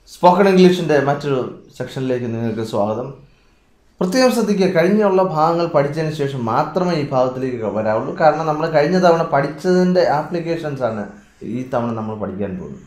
Spoken ഇംഗ്ലീഷിൻ്റെ മറ്റൊരു സെക്ഷനിലേക്ക് നിങ്ങൾക്ക് സ്വാഗതം പ്രത്യേകം ശ്രദ്ധിക്കുക കഴിഞ്ഞുള്ള ഭാഗങ്ങൾ പഠിച്ചതിന് ശേഷം മാത്രമേ ഈ ഭാഗത്തിലേക്ക് വരാവുള്ളൂ കാരണം നമ്മൾ കഴിഞ്ഞ തവണ പഠിച്ചതിൻ്റെ ആപ്ലിക്കേഷൻസ് ആണ് ഈ തവണ നമ്മൾ പഠിക്കാൻ പോകുന്നത്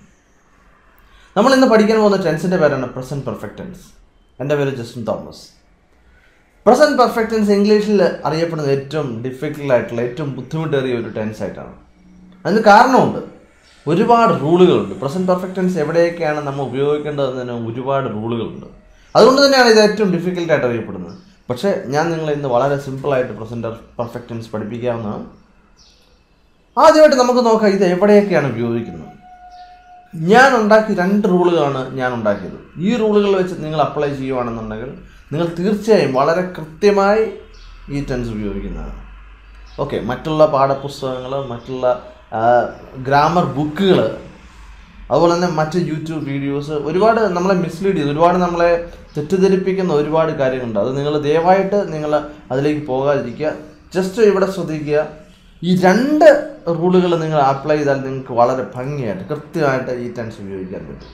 നമ്മൾ ഇന്ന് പഠിക്കാൻ പോകുന്ന ടെൻസിൻ്റെ പേരാണ് പ്രസൻറ്റ് പെർഫെക്റ്റ് ടെൻസ് എൻ്റെ പേര് Justin Thomas present perfect tense ഇംഗ്ലീഷിൽ അറിയപ്പെടുന്ന ഏറ്റവും ഡിഫിക്കൽട്ട് ആയിട്ടുള്ള ഏറ്റവും ബുദ്ധിമുട്ടേറിയ ഒരു ടെൻസ് ആയിട്ടാണ് അതിന് കാരണമുണ്ട് ഒരുപാട് റൂളുകളുണ്ട് പ്രസൻറ്റ് പെർഫെക്റ്റ് ടെൻസ് എവിടെയൊക്കെയാണ് നമ്മൾ ഉപയോഗിക്കേണ്ടതെന്നതിന് ഒരുപാട് റൂളുകളുണ്ട് അതുകൊണ്ട് തന്നെയാണ് ഇത് ഏറ്റവും ഡിഫിക്കൽട്ട് ആയിട്ട് അറിയപ്പെടുന്നത് പക്ഷേ ഞാൻ നിങ്ങളെ ഇന്ന് വളരെ സിമ്പിളായിട്ട് പ്രസൻറ്റ് പെർഫെക്റ്റ് ടെൻസ് പഠിപ്പിക്കാവുന്നതാണ് ആദ്യമായിട്ട് നമുക്ക് നോക്കാം ഇത് എവിടെയൊക്കെയാണ് ഉപയോഗിക്കുന്നത് ഞാൻ ഉണ്ടാക്കിയ രണ്ട് റൂളുകളാണ് ഞാൻ ഉണ്ടാക്കിയത് ഈ റൂളുകൾ വെച്ച് നിങ്ങൾ അപ്ലൈ ചെയ്യുവാണെന്നുണ്ടെങ്കിൽ നിങ്ങൾ തീർച്ചയായും വളരെ കൃത്യമായി ഈ ടെൻസ് ഉപയോഗിക്കുന്നതാണ് ഓക്കെ മറ്റുള്ള പാഠപുസ്തകങ്ങൾ മറ്റുള്ള ഗ്രാമർ ബുക്കുകൾ അതുപോലെ തന്നെ മറ്റ് യൂട്യൂബ് വീഡിയോസ് ഒരുപാട് നമ്മളെ മിസ്ലീഡ് ചെയ്ത് ഒരുപാട് നമ്മളെ തെറ്റിദ്ധരിപ്പിക്കുന്ന ഒരുപാട് കാര്യങ്ങളുണ്ട് അത് നിങ്ങൾ ദയവായിട്ട് നിങ്ങൾ അതിലേക്ക് പോകാതിരിക്കുക ജസ്റ്റ് ഇവിടെ ശ്രദ്ധിക്കുക ഈ രണ്ട് റൂളുകൾ നിങ്ങൾ അപ്ലൈ ചെയ്താൽ നിങ്ങൾക്ക് വളരെ ഭംഗിയായിട്ട് കൃത്യമായിട്ട് ഈ ടെൻസ് ഉപയോഗിക്കാൻ പറ്റും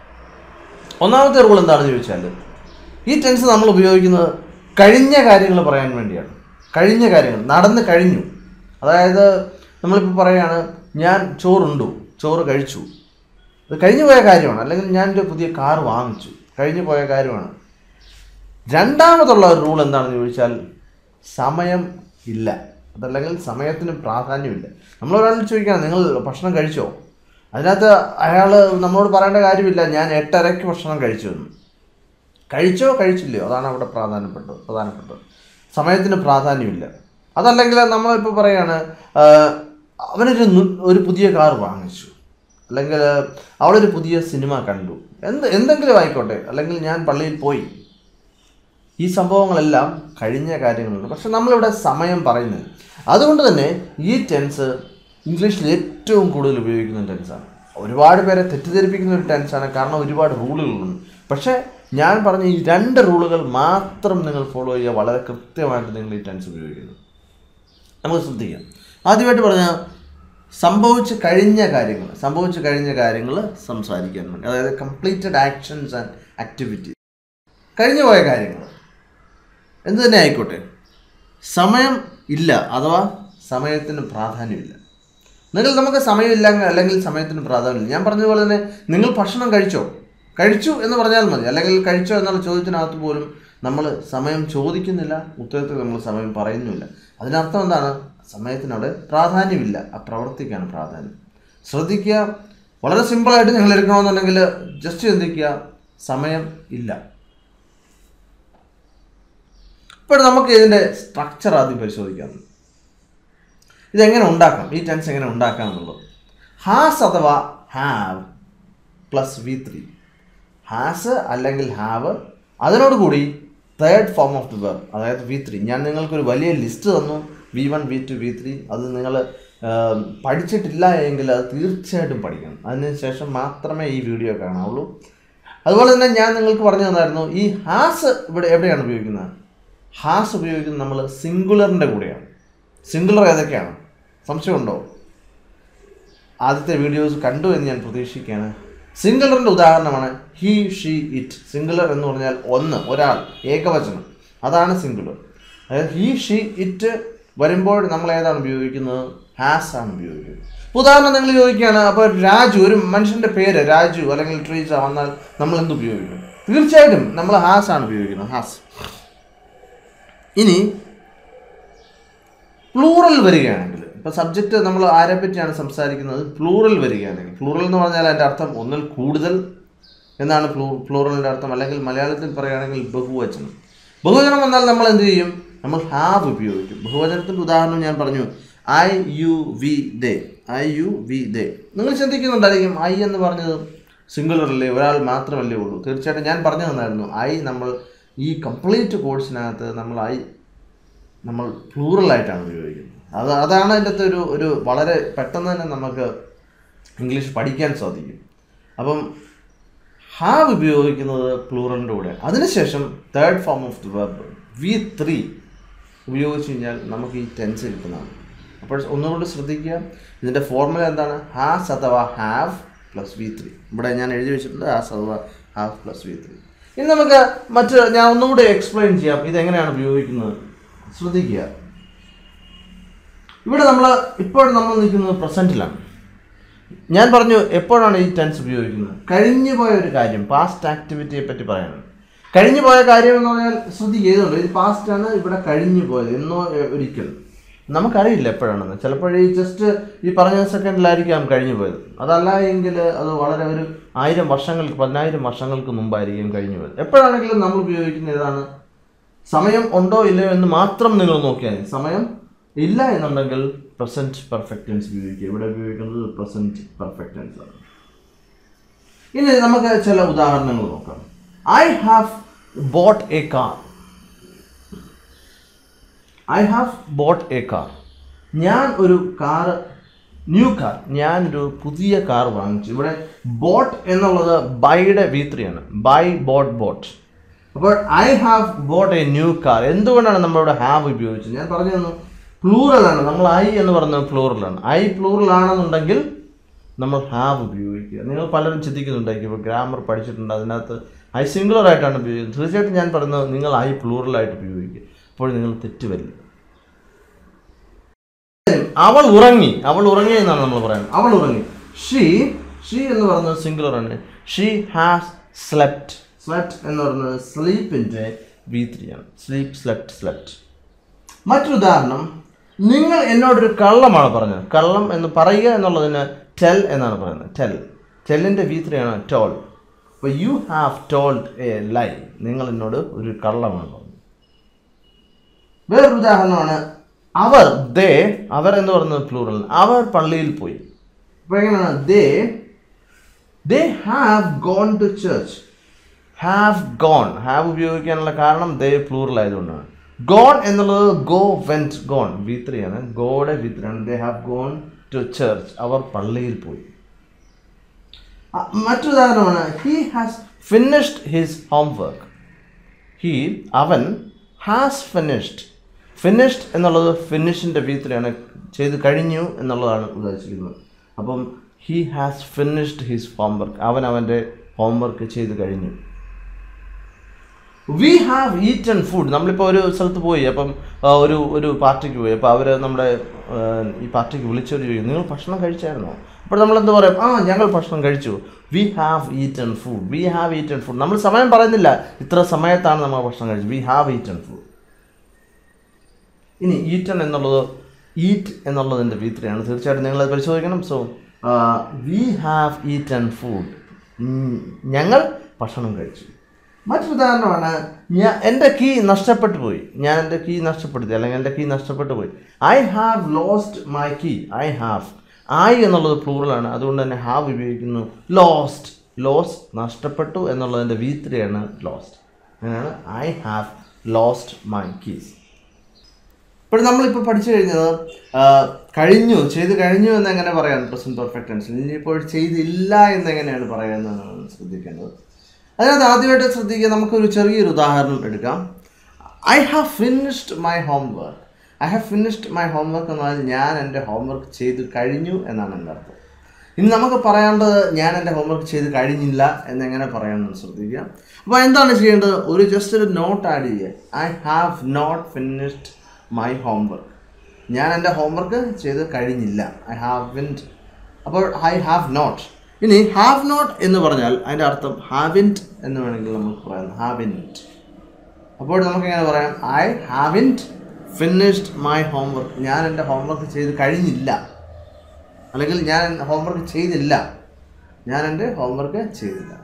ഒന്നാമത്തെ റൂൾ എന്താണെന്ന് ചോദിച്ചാൽ ഈ ടെൻസ് നമ്മൾ ഉപയോഗിക്കുന്നത് കഴിഞ്ഞ കാര്യങ്ങൾ പറയാൻ വേണ്ടിയാണ് കഴിഞ്ഞ കാര്യങ്ങൾ നടന്ന് കഴിഞ്ഞു അതായത് നമ്മളിപ്പോൾ പറയുകയാണ് ഞാൻ ചോറുണ്ടു ചോറ് കഴിച്ചു ഇത് കഴിഞ്ഞു പോയ കാര്യമാണ് അല്ലെങ്കിൽ ഞാൻ ഒരു പുതിയ കാർ വാങ്ങിച്ചു കഴിഞ്ഞു പോയ കാര്യമാണ് രണ്ടാമതുള്ള ഒരു റൂൾ എന്താണെന്ന് ചോദിച്ചാൽ സമയം ഇല്ല അതല്ലെങ്കിൽ സമയത്തിന് പ്രാധാന്യമില്ല നമ്മളൊരാൾ ചോദിക്കുകയാണ് നിങ്ങൾ ഭക്ഷണം കഴിച്ചോ അതിനകത്ത് അയാൾ നമ്മളോട് പറയേണ്ട കാര്യമില്ല ഞാൻ എട്ടരയ്ക്ക് ഭക്ഷണം കഴിച്ചു എന്ന് കഴിച്ചോ കഴിച്ചില്ലയോ അതാണ് അവിടെ പ്രാധാന്യപ്പെട്ടത് പ്രധാനപ്പെട്ടത് സമയത്തിന് പ്രാധാന്യമില്ല അതല്ലെങ്കിൽ നമ്മളിപ്പോൾ പറയാണ് അവനൊരു നു- ഒരു പുതിയ കാർ വാങ്ങിച്ചു അല്ലെങ്കിൽ അവളൊരു പുതിയ സിനിമ കണ്ടു എന്ത് എന്തെങ്കിലും ആയിക്കോട്ടെ അല്ലെങ്കിൽ ഞാൻ പള്ളിയിൽ പോയി ഈ സംഭവങ്ങളെല്ലാം കഴിഞ്ഞ കാര്യങ്ങളുണ്ട് പക്ഷെ നമ്മളിവിടെ സമയം പറയുന്നത് അതുകൊണ്ട് തന്നെ ഈ ടെൻസ് ഇംഗ്ലീഷിൽ ഏറ്റവും കൂടുതൽ ഉപയോഗിക്കുന്ന ടെൻസാണ് ഒരുപാട് പേരെ തെറ്റിദ്ധരിപ്പിക്കുന്ന ഒരു ടെൻസാണ് കാരണം ഒരുപാട് റൂളുകളുണ്ട് പക്ഷേ ഞാൻ പറഞ്ഞ ഈ രണ്ട് റൂളുകൾ മാത്രം നിങ്ങൾ ഫോളോ ചെയ്യുക വളരെ കൃത്യമായിട്ട് നിങ്ങൾ ഈ ടെൻസ് ഉപയോഗിക്കുന്നു നമുക്ക് ശ്രദ്ധിക്കാം ആദ്യമായിട്ട് പറഞ്ഞ സംഭവിച്ച് കഴിഞ്ഞ കാര്യങ്ങൾ സംഭവിച്ച് കഴിഞ്ഞ കാര്യങ്ങൾ സംസാരിക്കാൻ വേണ്ടി അതായത് കംപ്ലീറ്റഡ് ആക്ഷൻസ് ആൻഡ് ആക്ടിവിറ്റി കഴിഞ്ഞു പോയ കാര്യങ്ങൾ എന്ത് തന്നെ ആയിക്കോട്ടെ സമയം ഇല്ല അഥവാ സമയത്തിന് പ്രാധാന്യമില്ല നിങ്ങൾ നമുക്ക് സമയമില്ല അല്ലെങ്കിൽ സമയത്തിന് പ്രാധാന്യമില്ല ഞാൻ പറഞ്ഞതുപോലെ തന്നെ നിങ്ങൾ ഭക്ഷണം കഴിച്ചോ കഴിച്ചു എന്ന് പറഞ്ഞാൽ മതി അല്ലെങ്കിൽ കഴിച്ചോ എന്നുള്ള ചോദ്യത്തിനകത്ത് പോലും നമ്മൾ സമയം ചോദിക്കുന്നില്ല ഉത്തരത്തിൽ നമ്മൾ സമയം പറയുന്നുമില്ല അതിനർത്ഥം എന്താണ് സമയത്തിനവിടെ പ്രാധാന്യമില്ല ആ പ്രവൃത്തിക്കാണ് പ്രാധാന്യം ശ്രദ്ധിക്കുക വളരെ സിമ്പിളായിട്ട് നിങ്ങൾ എടുക്കണമെന്നുണ്ടെങ്കിൽ ജസ്റ്റ് ചിന്തിക്കുക സമയം ഇല്ല ഇപ്പോൾ നമുക്ക് ഇതിൻ്റെ സ്ട്രക്ചർ ആദ്യം പരിശോധിക്കാം ഇതെങ്ങനെ ഉണ്ടാക്കാം ഈ ടെൻസ് എങ്ങനെ ഉണ്ടാക്കാം എന്നുള്ളത് ഹാസ് അഥവാ have plus V three has അല്ലെങ്കിൽ ഹാവ് അതിനോടുകൂടി third form of the verb അതായത് വി ത്രീ ഞാൻ നിങ്ങൾക്കൊരു വലിയ ലിസ്റ്റ് തന്നു V one V two V three അത് നിങ്ങൾ പഠിച്ചിട്ടില്ല എങ്കിൽ അത് തീർച്ചയായിട്ടും പഠിക്കണം അതിനുശേഷം മാത്രമേ ഈ വീഡിയോ കാണാവുള്ളൂ അതുപോലെ തന്നെ ഞാൻ നിങ്ങൾക്ക് പറഞ്ഞു തന്നായിരുന്നു ഈ ഹാസ് ഇവിടെ എവിടെയാണ് ഉപയോഗിക്കുന്നത് ഹാസ് ഉപയോഗിക്കുന്നത് നമ്മൾ സിംഗുലറിൻ്റെ കൂടെയാണ് സിംഗുലർ ഏതൊക്കെയാണ് സംശയമുണ്ടോ ആദ്യത്തെ വീഡിയോസ് കണ്ടു എന്ന് ഞാൻ പ്രതീക്ഷിക്കുകയാണ് സിംഗുലറിൻ്റെ ഉദാഹരണമാണ് ഹി ഷീ ഇറ്റ് സിംഗുലർ എന്ന് പറഞ്ഞാൽ ഒന്ന് ഒരാൾ ഏകവചനം അതാണ് സിംഗുലർ അതായത് ഹി ഷീ ഇറ്റ് വരുമ്പോൾ നമ്മൾ ഏതാണ് ഉപയോഗിക്കുന്നത് ഹാസ് ആണ് ഉപയോഗിക്കുന്നത് ഉദാഹരണം നിങ്ങൾ ചോദിക്കുകയാണ് അപ്പോൾ രാജു ഒരു മനുഷ്യൻ്റെ പേര് രാജു അല്ലെങ്കിൽ ട്രീസ വന്നാൽ നമ്മൾ എന്ത് ഉപയോഗിക്കും തീർച്ചയായിട്ടും നമ്മൾ ഹാസ് ആണ് ഉപയോഗിക്കുന്നത് ഹാസ് ഇനി പ്ലൂറൽ വരികയാണെങ്കിൽ ഇപ്പോൾ സബ്ജക്റ്റ് നമ്മൾ ആരെ പറ്റിയാണ് സംസാരിക്കുന്നത് പ്ലൂറൽ വരികയാണെങ്കിൽ പ്ലൂറൽ എന്ന് പറഞ്ഞാൽ അതിൻ്റെ അർത്ഥം ഒന്നിൽ കൂടുതൽ എന്നാണ് പ്ലൂ പ്ലൂറലിൻ്റെ അർത്ഥം അല്ലെങ്കിൽ മലയാളത്തിൽ പറയുകയാണെങ്കിൽ ബഹുവചനം ബഹുവചനം വന്നാൽ നമ്മൾ എന്ത് ചെയ്യും നമ്മൾ ഹാവ് ഉപയോഗിക്കും ബഹുവചനത്തിൻ്റെ ഉദാഹരണം ഞാൻ പറഞ്ഞു I you we they I you we they നിങ്ങൾ ചിന്തിക്കുന്നുണ്ടായിരിക്കും ഐ എന്ന് പറഞ്ഞത് സിംഗുലറല്ലേ ഒരാൾ മാത്രമല്ലേ ഉള്ളൂ തീർച്ചയായിട്ടും ഞാൻ പറഞ്ഞു തന്നായിരുന്നു ഐ നമ്മൾ ഈ കംപ്ലീറ്റ് കോഴ്സിനകത്ത് നമ്മൾ ഐ നമ്മൾ പ്ലൂറലായിട്ടാണ് ഉപയോഗിക്കുന്നത് അത് അതാണ് അതിൻ്റെ അകത്ത് ഒരു ഒരു വളരെ പെട്ടെന്ന് തന്നെ നമുക്ക് ഇംഗ്ലീഷ് പഠിക്കാൻ സാധിക്കും അപ്പം ഹാവ് ഉപയോഗിക്കുന്നത് പ്ലൂറലിൻ്റെ കൂടെ അതിനുശേഷം third form of the verb V three ഉപയോഗിച്ച് കഴിഞ്ഞാൽ നമുക്ക് ഈ ടെൻസ് കിട്ടുന്നതാണ് അപ്പോൾ ഒന്നുകൂടി ശ്രദ്ധിക്കുക ഇതിൻ്റെ ഫോർമുല എന്താണ് ഹാസ് അഥവാ ഹാവ് പ്ലസ് വി ത്രീ ഇവിടെ ഞാൻ എഴുതി വെച്ചിട്ടുണ്ട് ഹാസ് അഥവാ ഹാഫ് പ്ലസ് വി ത്രീ ഇനി നമുക്ക് മറ്റ് ഞാൻ ഒന്നുകൂടി എക്സ്പ്ലെയിൻ ചെയ്യാം ഇതെങ്ങനെയാണ് ഉപയോഗിക്കുന്നത് ശ്രദ്ധിക്കുക ഇവിടെ നമ്മൾ ഇപ്പോൾ നമ്മൾ നിൽക്കുന്നത് പ്രസൻറ്റിലാണ് ഞാൻ പറഞ്ഞു എപ്പോഴാണ് ഈ ടെൻസ് ഉപയോഗിക്കുന്നത് കഴിഞ്ഞു പോയ ഒരു കാര്യം പാസ്റ്റ് ആക്ടിവിറ്റിയെ പറ്റി പറയണം കഴിഞ്ഞു പോയ കാര്യം എന്ന് പറഞ്ഞാൽ ശ്രദ്ധിക്കുക ഇതുണ്ട് ഇത് പാസ്റ്റ് ആണ് ഇവിടെ കഴിഞ്ഞു പോയത് എന്നോ എ- ഒരിക്കൽ നമുക്കറിയില്ല എപ്പോഴാണെന്ന് ചിലപ്പോൾ ഈ ജസ്റ്റ് ഈ പറഞ്ഞ സെക്കൻഡിലായിരിക്കാം കഴിഞ്ഞു പോയത് അതല്ല എങ്കിൽ അത് വളരെ ഒരു ആയിരം വർഷങ്ങൾക്ക് പതിനായിരം വർഷങ്ങൾക്ക് മുമ്പായിരിക്കും കഴിഞ്ഞു പോയത് എപ്പോഴാണെങ്കിലും നമ്മൾ ഉപയോഗിക്കുന്ന ഏതാണ് സമയം ഉണ്ടോ ഇല്ലയോ എന്ന് മാത്രം നിങ്ങൾ നോക്കിയാൽ മതി സമയം ഇല്ല എന്നുണ്ടെങ്കിൽ പ്രസന്റ് പെർഫെക്റ്റ് ടെൻസ് ഉപയോഗിക്കുക ഇവിടെ ഉപയോഗിക്കുന്നത് പ്രസന്റ് പെർഫെക്റ്റ് ടെൻസ് ആണ് ഇനി നമുക്ക് ചില ഉദാഹരണങ്ങൾ നോക്കാം I have bought a car I have bought a car ഞാൻ ഒരു കാർ ന്യൂ കാർ ഞാനൊരു പുതിയ കാർ വാങ്ങിച്ചു ഇവിടെ ബോട്ട് എന്നുള്ളത് ബൈയുടെ വി ത്രീ ആണ് ബൈ ബോട്ട് ബോട്ട് അപ്പോൾ I have bought a new car എന്തുകൊണ്ടാണ് നമ്മളിവിടെ ഹാവ് ഉപയോഗിച്ചത് ഞാൻ പറഞ്ഞു തന്നു പ്ലൂറലാണ് നമ്മൾ ഐ എന്ന് പറയുന്നത് പ്ലൂറലാണ് ഐ പ്ലൂറൽ ആണെന്നുണ്ടെങ്കിൽ നമ്മൾ ഹാവ് ഉപയോഗിക്കുക നിങ്ങൾ പലരും ചിന്തിക്കുന്നുണ്ടായിരിക്കും ഇപ്പോൾ ഗ്രാമർ പഠിച്ചിട്ടുണ്ട് അതിനകത്ത് ഐ സിംഗുലർ ആയിട്ടാണ് ഉപയോഗിക്കുന്നത് തീർച്ചയായിട്ടും ഞാൻ പറയുന്നത് നിങ്ങൾ ഐ പ്ലൂറലായിട്ട് ഉപയോഗിക്കുക അപ്പോൾ നിങ്ങൾ തെറ്റ് വരില്ല അവൾ ഉറങ്ങി അവൾ ഉറങ്ങി എന്നാണ് നമ്മൾ പറയുന്നത് അവൾ ഉറങ്ങി ഷീ ഷീ എന്ന് പറയുന്നത് സിംഗുലർ ആണ് ഷീ ഹാസ് സ്ലെപ്റ്റ് സ്ലെപ്റ്റ് എന്ന് പറയുന്നത് സ്ലീപ്പിൻ്റെ വി ത്രീ ആണ് സ്ലീപ്പ് സ്ലെപ്റ്റ് സ്ലെപ്റ്റ് മറ്റൊരു ഉദാഹരണം നിങ്ങൾ എന്നോടൊരു കള്ളമാണ് പറഞ്ഞത് കള്ളം എന്ന് പറയുക എന്നുള്ളതിന് ടെൽ എന്നാണ് പറയുന്നത് ടെൽ ടെല്ലിൻ്റെ വി ത്രീ ആണ് ടോൾ അപ്പോൾ you have told a lie നിങ്ങൾ എന്നോട് ഒരു കള്ളമാണ് പറഞ്ഞത് വേറൊരു ഉദാഹരണമാണ് അവർ ദേ അവർ എന്ന് പറയുന്നത് പ്ലൂറൽ അവർ പള്ളിയിൽ പോയി അപ്പോൾ എങ്ങനെയാണ് they they have gone to church have gone have ഉപയോഗിക്കാനുള്ള കാരണം ദേ പ്ലൂറൽ ആയതുകൊണ്ടാണ് ഗോൺ എന്നുള്ളത് go went gone V three ആണ് ഗോയുടെ വി ത്രീ ആണ് they have gone to church അവർ പള്ളിയിൽ പോയി അ- മറ്റൊരുദാഹരണമാണ് he has finished his homework he അവൻ ഹാസ് ഫിനിഷ്ഡ് ഫിനിഷ്ഡ് എന്നുള്ളത് ഫിനിഷിൻ്റെ വീത്തിലാണ് ചെയ്ത് കഴിഞ്ഞു എന്നുള്ളതാണ് ഉദ്ദേശിക്കുന്നത് അപ്പം he has finished his homework അവൻ അവൻ്റെ ഹോംവർക്ക് ചെയ്ത് കഴിഞ്ഞു വി ഹാവ് ഈറ്റൺ ഫുഡ് നമ്മളിപ്പോൾ ഒരു സ്ഥലത്ത് പോയി അപ്പം ആ, ഒരു ഒരു പാർട്ടിക്ക് പോയി അപ്പോൾ അവർ നമ്മുടെ ആ, ഈ പാർട്ടിക്ക് വിളിച്ചവർ ചോദിക്കും നിങ്ങൾ ഭക്ഷണം കഴിച്ചായിരുന്നോ അപ്പോൾ നമ്മൾ എന്ത് പറയും ആ ഞങ്ങൾ ഭക്ഷണം കഴിച്ചു we have eaten food we have eaten food നമ്മൾ സമയം പറയുന്നില്ല ഇത്ര സമയത്താണ് നമ്മൾ ഭക്ഷണം കഴിച്ചത് വി ഹാവ് ഈറ്റൺ ഫുഡ് ഇനി ഈറ്റൺ എന്നുള്ളത് ഈറ്റ് എന്നുള്ളതിൻ്റെ വീത്രയാണ് തീർച്ചയായിട്ടും നിങ്ങളത് പരിശോധിക്കണം so we have eaten food ഞങ്ങൾ ഭക്ഷണം കഴിച്ചു മറ്റൊരു ഉദാഹരണമാണ് ഞാൻ എൻ്റെ കീ നഷ്ടപ്പെട്ടു പോയി ഞാൻ എൻ്റെ കീ നഷ്ടപ്പെടുത്തി അല്ലെങ്കിൽ എൻ്റെ കീ നഷ്ടപ്പെട്ടു പോയി I have lost my key I have I എന്നുള്ളത് പ്ലൂറലാണ് അതുകൊണ്ട് തന്നെ ഹാവ് ഉപയോഗിക്കുന്നു ലോസ്റ്റ് ലോസ്റ്റ് നഷ്ടപ്പെട്ടു എന്നുള്ളതിൻ്റെ വീത്രയാണ് ലോസ്റ്റ് അങ്ങനെയാണ് I have lost my keys ഇപ്പോൾ നമ്മളിപ്പോൾ പഠിച്ചു കഴിഞ്ഞത് ആ, കഴിഞ്ഞു ചെയ്ത് കഴിഞ്ഞു എന്ന് എങ്ങനെ പറയാം പ്രസന്റ് പെർഫെക്റ്റ് ടെൻസിൽ ഇനിയിപ്പോൾ ചെയ്തില്ല എന്ന് എങ്ങനെയാണ് പറയുന്നതെന്നാണ് ശ്രദ്ധിക്കേണ്ടത് അതിനകത്ത് ആദ്യമായിട്ട് ശ്രദ്ധിക്കുക നമുക്കൊരു ചെറിയൊരു ഉദാഹരണം എടുക്കാം I have finished my homework I have finished my homework എന്ന് പറഞ്ഞാൽ ഞാൻ എൻ്റെ ഹോംവർക്ക് ചെയ്ത് കഴിഞ്ഞു എന്നാണ് എൻ്റെ അർത്ഥം ഇനി നമുക്ക് പറയേണ്ടത് ഞാൻ എൻ്റെ ഹോംവർക്ക് ചെയ്ത് കഴിഞ്ഞില്ല എന്നെങ്ങനെ പറയാമെന്ന് ശ്രദ്ധിക്കുക അപ്പോൾ എന്താണ് ചെയ്യേണ്ടത് ഒരു ജസ്റ്റ് ഒരു നോട്ട് ആഡ് ചെയ്യുക I have not finished my homework ഞാൻ എൻ്റെ ഹോംവർക്ക് ചെയ്ത് കഴിഞ്ഞില്ല ഐ ഹാവ് വിൻറ്റ് അപ്പോൾ ഐ ഹാവ് നോട്ട് ഇനി ഹാവ് നോട്ട് എന്ന് പറഞ്ഞാൽ അതിൻ്റെ അർത്ഥം ഹാവിൻറ്റ് എന്ന് വേണമെങ്കിൽ നമുക്ക് പറയാം ഹാവിൻറ്റ് അപ്പോൾ നമുക്ക് എങ്ങനെ പറയാം I haven't finished my homework ഞാൻ എൻ്റെ ഹോംവർക്ക് ചെയ്ത് കഴിഞ്ഞില്ല അല്ലെങ്കിൽ ഞാൻ ഹോംവർക്ക് ചെയ്തില്ല ഞാൻ എൻ്റെ ഹോംവർക്ക് ചെയ്തില്ല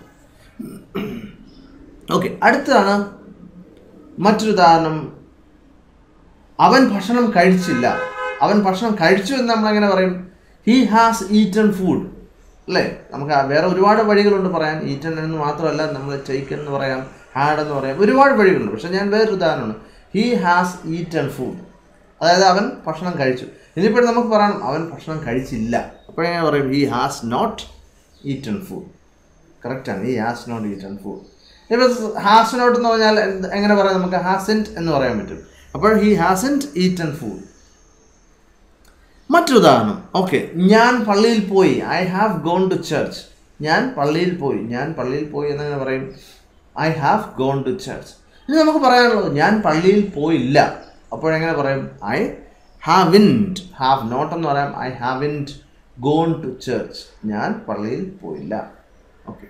ഓക്കെ അടുത്തതാണ് മറ്റൊരു ഉദാഹരണം അവൻ ഭക്ഷണം കഴിച്ചില്ല അവൻ ഭക്ഷണം കഴിച്ചു എന്ന് നമ്മൾ എങ്ങനെ പറയും ഹി ഹാസ് ഈറ്റൺ ഫുഡ് അല്ലേ നമുക്ക് ആ വേറെ ഒരുപാട് വഴികളുണ്ട് പറയാൻ ഈറ്റൺ എന്ന് മാത്രമല്ല നമ്മൾ ടേക്കൺ എന്ന് പറയാം ഹാഡ് എന്ന് പറയാം ഒരുപാട് വഴികളുണ്ട് പക്ഷെ ഞാൻ വേറൊരു ഉദാഹരണമാണ് ഹി ഹാസ് ഈറ്റൺ ഫുഡ് അതായത് അവൻ ഭക്ഷണം കഴിച്ചു ഇനിയിപ്പോൾ നമുക്ക് പറയണം അവൻ ഭക്ഷണം കഴിച്ചില്ല അപ്പോഴെങ്ങനെ പറയും he has not eaten food കറക്റ്റാണ് he has not eaten food ഇപ്പോൾ ഹാസ് നോട്ട് എന്ന് പറഞ്ഞാൽ എന്ത്- എങ്ങനെ പറയാം നമുക്ക് ഹാസൻറ്റ് എന്ന് പറയാൻ പറ്റും അപ്പോൾ ഹി ഹാസൻറ്റ് ഈറ്റൺ ഫുഡ് മറ്റൊരു ഉദാഹരണം ഓക്കെ ഞാൻ പള്ളിയിൽ പോയി I have gone to church ഞാൻ പള്ളിയിൽ പോയി ഞാൻ പള്ളിയിൽ പോയി എന്നങ്ങനെ പറയും I have gone to church ഇനി നമുക്ക് പറയാനുള്ളത് ഞാൻ പള്ളിയിൽ പോയില്ല അപ്പോഴെങ്ങനെ പറയും ഐ ഹാവിൻറ്റ് ഹാവ് നോട്ട് എന്ന് പറയാം I haven't gone to church ഞാൻ പള്ളിയിൽ പോയില്ല ഓക്കെ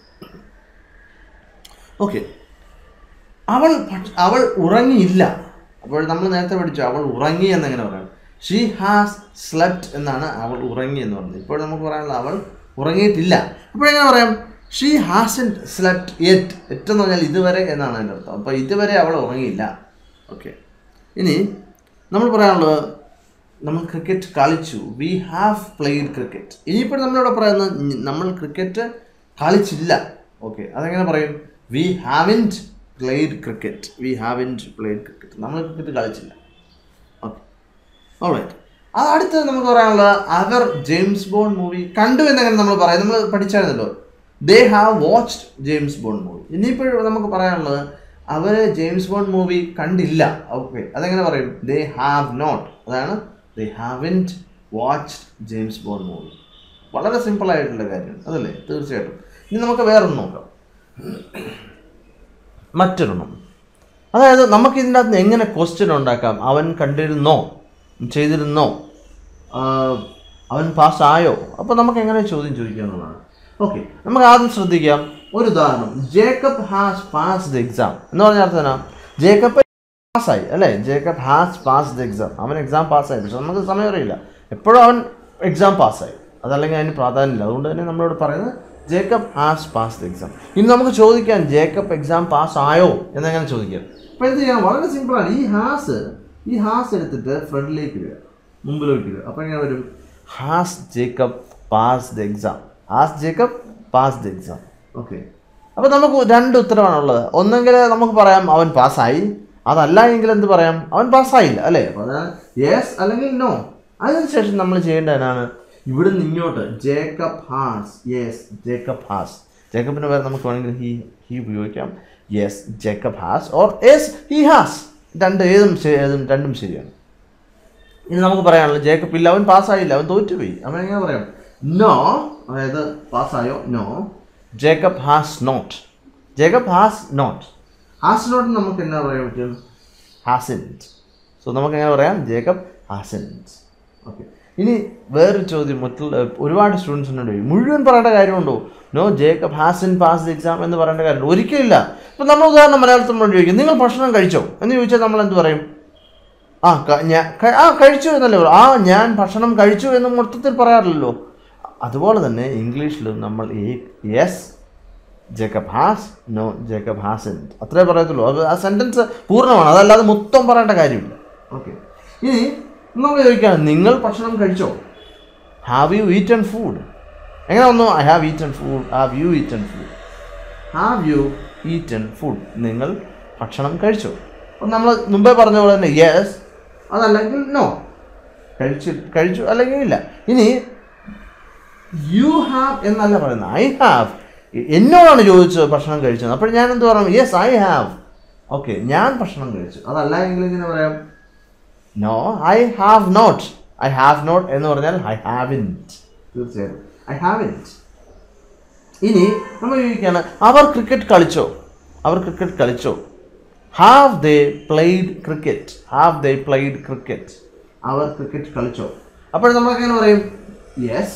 ഓക്കെ അവൾ പക്ഷ- അവൾ ഉറങ്ങിയില്ല അപ്പോൾ നമ്മൾ നേരത്തെ പഠിച്ചു അവൾ ഉറങ്ങി എന്നെങ്ങനെ പറയാം ഷീ ഹാസ് സ്ലെപ്റ്റ് എന്നാണ് അവൾ ഉറങ്ങി എന്ന് പറഞ്ഞത് ഇപ്പോൾ നമുക്ക് പറയാനുള്ളത് അവൾ ഉറങ്ങിയിട്ടില്ല അപ്പോഴെങ്ങനെ പറയാം she hasn't slept yet yet എന്ന് പറഞ്ഞാൽ ഇതുവരെ എന്നാണ് അതിൻ്റെ അർത്ഥം അപ്പോൾ ഇതുവരെ അവൾ ഉറങ്ങിയില്ല ഓക്കെ ഇനി നമ്മൾ പറയാനുള്ളത് നമ്മൾ ക്രിക്കറ്റ് കളിച്ചു വി ഹാവ് പ്ലേഡ് ക്രിക്കറ്റ് ഇനിയിപ്പോൾ നമ്മളിവിടെ പറയുന്നത് ഞ- നമ്മൾ ക്രിക്കറ്റ് കളിച്ചില്ല ഓക്കെ അതെങ്ങനെ പറയും we haven't played cricket we haven't played cricket നമ്മൾ ക്രിക്കറ്റ് കളിച്ചില്ല ഓക്കെ ഓൾറൈറ്റ് അത് അടുത്തത് നമുക്ക് പറയാനുള്ളത് അവർ ജെയിംസ് ബോണ്ട് മൂവി കണ്ടു എന്നെങ്ങനെ നമ്മൾ പറയാം നമ്മൾ പഠിച്ചായിരുന്നല്ലോ they have watched James Bond movie ഇനിയിപ്പോൾ നമുക്ക് പറയാനുള്ളത് അവർ ജെയിംസ് ബോണ്ട് മൂവി കണ്ടില്ല ഓക്കെ അതെങ്ങനെ പറയും ദേ ഹാവ് നോട്ട് അതാണ് they haven't watched James Bond movie വളരെ സിമ്പിൾ ആയിട്ടുള്ള കാര്യമാണ് അതല്ലേ തീർച്ചയായിട്ടും ഇനി നമുക്ക് വേറൊന്ന് നോക്കാം മറ്റൊരെണ്ണം അതായത് നമുക്ക് ഇതിൻ്റെ അകത്ത് എങ്ങനെ ക്വസ്റ്റ്യൻ ഉണ്ടാക്കാം അവൻ കണ്ടിരുന്നോ ചെയ്തിരുന്നോ ആ, അവൻ പാസ്സായോ അപ്പോൾ നമുക്ക് എങ്ങനെ ചോദ്യം ചോദിക്കാവുന്നതാണ് ഓക്കെ നമുക്ക് ആദ്യം ശ്രദ്ധിക്കാം ഒരു ഉദാഹരണം Jacob has pass the exam എന്ന് പറഞ്ഞ അർത്ഥം എന്നാ ജേക്കബ് പാസ്സായി അല്ലേ Jacob has pass the exam അവൻ എക്സാം പാസ്സായി പക്ഷെ നമുക്ക് സമയം അറിയില്ല എപ്പോഴും അവൻ എക്സാം പാസ്സായി അതല്ലെങ്കിൽ അതിന് പ്രാധാന്യമില്ല അതുകൊണ്ട് തന്നെ നമ്മളോട് പറയുന്നത് Jacob has pass the exam ഇനി നമുക്ക് ചോദിക്കാം ജേക്കബ് എക്സാം പാസ് ആയോ എന്നെങ്ങനെ ചോദിക്കാം അപ്പോൾ എന്ത് ചെയ്യാം വളരെ സിമ്പിളാണ് ഈ ഹാസ് ഈ ഹാസ് എടുത്തിട്ട് ഫ്രണ്ടിലേക്ക് ഇടുക മുമ്പിലേക്ക് ഇടുക അപ്പോൾ എങ്ങനെ വരും has Jacob pass the exam has Jacob pass the exam okay അപ്പോൾ നമുക്ക് രണ്ട് ഉത്തരവാണുള്ളത് ഒന്നെങ്കിൽ നമുക്ക് പറയാം അവൻ പാസ്സായി അതല്ല എങ്കിൽ എന്ത് പറയാം അവൻ പാസ്സായില്ല അല്ലേ അപ്പോൾ അതാണ് യെസ് അല്ലെങ്കിൽ നോ അതിനുശേഷം നമ്മൾ ചെയ്യേണ്ടതാണ് ഇവിടുന്ന് ഇങ്ങോട്ട് Jacob has yes Jacob has ജേക്കബിന് പേര് നമുക്ക് വേണമെങ്കിൽ ഹി ഹി ഉപയോഗിക്കാം yes Jacob has or yes he has രണ്ട് ഏതും ശരി- ഏതും രണ്ടും ശരിയാണ് ഇനി നമുക്ക് പറയാനുള്ളത് ജേക്കബ് ഇല്ല അവൻ പാസ്സായില്ല അവൻ തോറ്റുപോയി അവൻ എങ്ങനെ പറയാം നോ അതായത് പാസ്സായോ no Jacob has not Jacob has not has not നമുക്ക് എന്നാ പറയാൻ പറ്റും ഹാസിൻറ്റ് സോ നമുക്ക് എങ്ങനെ പറയാം ജേക്കബ് ഹാസിൻറ്റ് ഓക്കെ ഇനി വേറൊരു ചോദ്യം മറ്റുള്ള ഒരുപാട് സ്റ്റുഡൻസിനോട് ചോദിക്കും മുഴുവൻ പറയേണ്ട കാര്യമുണ്ടോ no Jacob hasn't pass exam എന്ന് പറയേണ്ട കാര്യമുണ്ടോ ഒരിക്കലില്ല ഇപ്പം നമ്മൾ ഉദാഹരണം മലയാളത്തിൽ നമ്മൾ ചോദിക്കും നിങ്ങൾ ഭക്ഷണം കഴിച്ചോ എന്ന് ചോദിച്ചാൽ നമ്മൾ എന്ത് പറയും ആ ക- ഞാൻ ക- ആ കഴിച്ചു എന്നല്ലേ പറയൂ. ആ ഞാൻ ഭക്ഷണം കഴിച്ചു എന്ന് മൊത്തത്തിൽ പറയാറില്ലല്ലോ അതുപോലെ തന്നെ ഇംഗ്ലീഷിലും നമ്മൾ ഈ yes Jacob has no Jacob hasn't അത്രേ പറയത്തുള്ളൂ അത് ആ സെൻറ്റൻസ് പൂർണ്ണമാണ് അതല്ലാതെ മൊത്തം പറയേണ്ട കാര്യമില്ല ഓക്കെ ഇനി നമ്മൾ ചോദിക്കാം നിങ്ങൾ ഭക്ഷണം കഴിച്ചോ ഹാവ് യു ഈറ്റൺ ഫുഡ് എങ്ങനെ വന്നു I have eaten food have you eaten food have you eaten food നിങ്ങൾ ഭക്ഷണം കഴിച്ചോ അപ്പം നമ്മൾ മുമ്പേ പറഞ്ഞ പോലെ തന്നെ യെസ് അതല്ലെങ്കിൽ നോ കഴിച്ചു കഴിച്ചു അല്ലെങ്കിൽ ഇല്ല ഇനി യു ഹാവ് എന്നല്ല പറയുന്നത് ഐ ഹാവ് എന്നോടാണ് ചോദിച്ചത് ഭക്ഷണം കഴിച്ചത് അപ്പോൾ ഞാൻ എന്ത് പറയണം യെസ് ഐ ഹാവ് ഓക്കെ ഞാൻ ഭക്ഷണം കഴിച്ചു അതല്ല എങ്കിൽ ഇങ്ങനെ പറയാം no I have not I have not എന്ന് പറഞ്ഞാൽ ഐ ഹാവ് ഇൻറ്റ് തീർച്ചയായും ഐ ഹാവ് ഇൻറ്റ് ഇനി നമ്മൾ ചോദിക്കുകയാണ് അവർ ക്രിക്കറ്റ് കളിച്ചോ അവർ ക്രിക്കറ്റ് കളിച്ചോ have they played cricket have they played cricket അവർ ക്രിക്കറ്റ് കളിച്ചോ അപ്പോൾ നമ്മൾ എങ്ങനെ പറയും യെസ്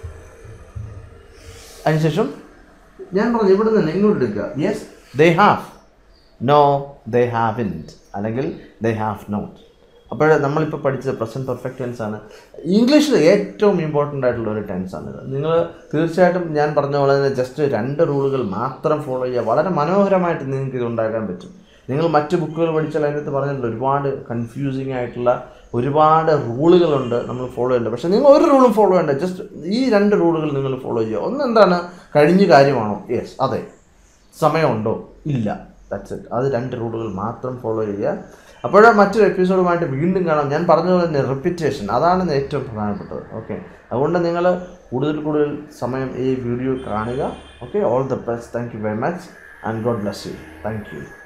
അതിനുശേഷം ഞാൻ പറഞ്ഞു ഇവിടെ നിന്ന് ഇങ്ങോട്ട് എടുക്കുക yes they have no they haven't അല്ലെങ്കിൽ ദേ ഹാവ് നോട്ട് അപ്പോൾ നമ്മളിപ്പോൾ പഠിച്ചത് പ്രസൻറ്റ് പെർഫെക്റ്റ് ടെൻസ് ആണ് ഇംഗ്ലീഷിൽ ഏറ്റവും ഇമ്പോർട്ടൻ്റ് ആയിട്ടുള്ള ഒരു ടെൻസ് ആണിത് നിങ്ങൾ തീർച്ചയായിട്ടും ഞാൻ പറഞ്ഞ പോലെ തന്നെ ജസ്റ്റ് രണ്ട് റൂളുകൾ മാത്രം ഫോളോ ചെയ്യുക വളരെ മനോഹരമായിട്ട് നിങ്ങൾക്ക് ഇത് ഉണ്ടാക്കാൻ പറ്റും നിങ്ങൾ മറ്റ് ബുക്കുകൾ പഠിച്ചാൽ അതിനകത്ത് പറഞ്ഞിട്ടുണ്ട് ഒരുപാട് കൺഫ്യൂസിങ് ആയിട്ടുള്ള ഒരുപാട് റൂളുകളുണ്ട് നമ്മൾ ഫോളോ ചെയ്യേണ്ടത് പക്ഷേ നിങ്ങൾ ഒരു റൂളും ഫോളോ ചെയ്യേണ്ട ജസ്റ്റ് ഈ രണ്ട് റൂളുകൾ നിങ്ങൾ ഫോളോ ചെയ്യുക ഒന്ന് എന്താണ് കഴിഞ്ഞ കാര്യമാണോ യെസ് അതെ സമയമുണ്ടോ ഇല്ല ദാറ്റ്സ് ഇറ്റ് അത് രണ്ട് റൂളുകൾ മാത്രം ഫോളോ ചെയ്യുക അപ്പോൾ മറ്റൊരു എപ്പിസോഡുമായിട്ട് വീണ്ടും കാണാം ഞാൻ പറഞ്ഞതുപോലെ തന്നെ റിപ്പീറ്റേഷൻ അതാണ് ഏറ്റവും പ്രധാനപ്പെട്ടത് ഓക്കെ അതുകൊണ്ട് നിങ്ങൾ കൂടുതൽ കൂടുതൽ സമയം ഈ വീഡിയോ കാണുക okay all the best thank you very much and God bless you thank U